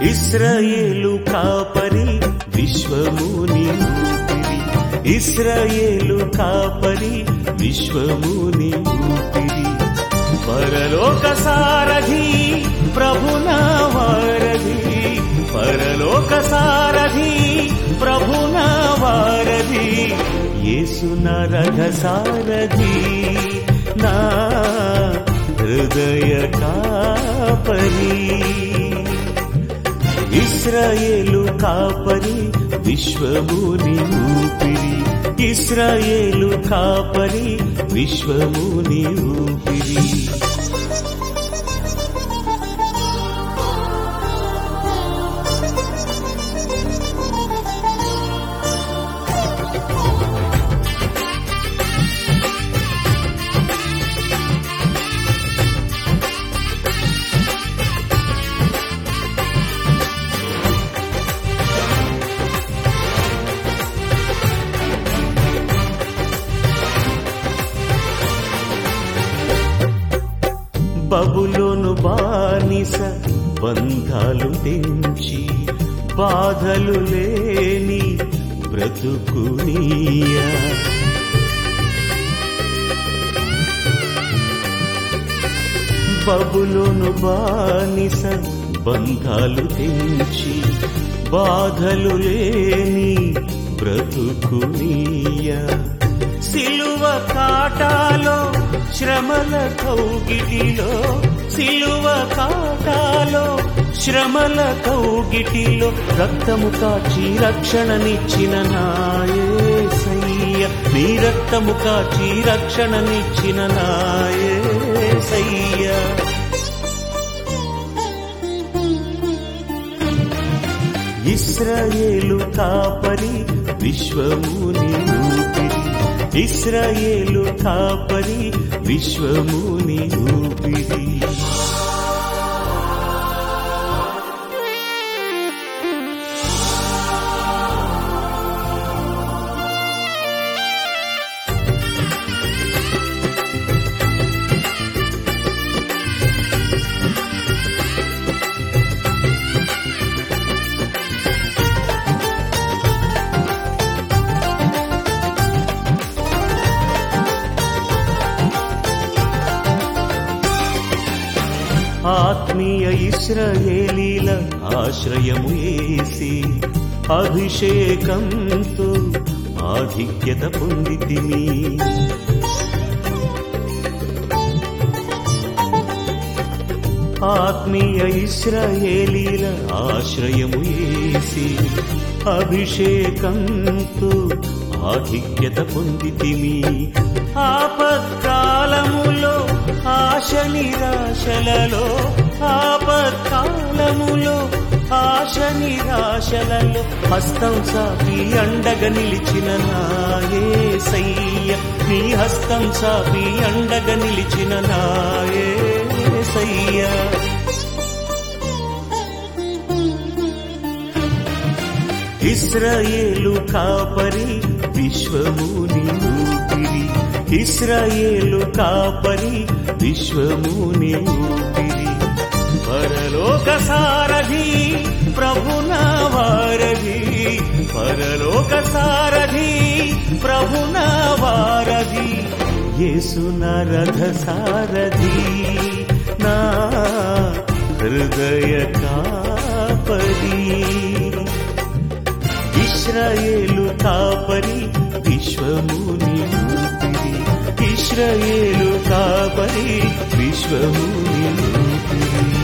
ఇస్రాయేలు కాపరి విశ్వముని ఊపిరి ఇస్రాయేలు కాపరి విశ్వముని ఊపిరి పరలోక సారథి ప్రభునా వారధి పరలోక సారథి ప్రభునా వారధి యేసున రథ సారథి నా హృదయ కాపరి ఇస్రాయేలు కాపరి విశ్వముని ఊపిరి ఇస్రాయేలు కాపరి విశ్వముని ఊపిరి బబులోను బానిస బంధాలు తెంచి బాధలు లేని బ్రతుకునియా బబులోను బానిస బంధాలు తెంచి బాధలు లేని బ్రతుకునియా సిలువ కాటాలో శ్రమల కౌగిటిలో సిలువ కాటాలో శ్రమల కౌగిటిలో రక్తము కాచి రక్షణనిచ్చిన నాయసయ్య నీ రక్తము కాచి రక్షణనిచ్చిన నాయసయ్య ఇస్రాయేలు కాపరి విశ్వముని ఊపిరి ఇస్రాయేలు కాపరి విశ్వముని ఊపిరి ఆత్మీయ ఇస్రాయేలీల ఆశ్రయము ఏసి అభిషేకంతో ఆధిక్యత పొందితిని ఆత్మీయ ఇస్రాయేలీల ఆశ్రయము ఏసి అభిషేకంతో ఆధిక్యత పొందితిమి ఆపత్కాలములో ఆశ నిరాశలలో ఆపత్కాలములో ఆశ నిరాశలలో హస్తం సాపి అండగా నిలిచిన నాయే సయ్య నీ హస్తం సాపి అండగా నిలిచిన నాయే సయ్య ఇస్రాయేలు కాపరి విశ్వముని ఊపిరి ఇస్రాయేలు కాపరి విశ్వముని ఊపిరి పరలోక సారథి ప్రభునా వారధి పరలోక సారథి ప్రభునా వారధి యేసున రథ సారథి నా హృదయ కాపరి ఇస్రాయేలు కాపరి విశ్వముని ఊపిరి ఇస్రాయేలు కాపరి విశ్వముని ఊపిరి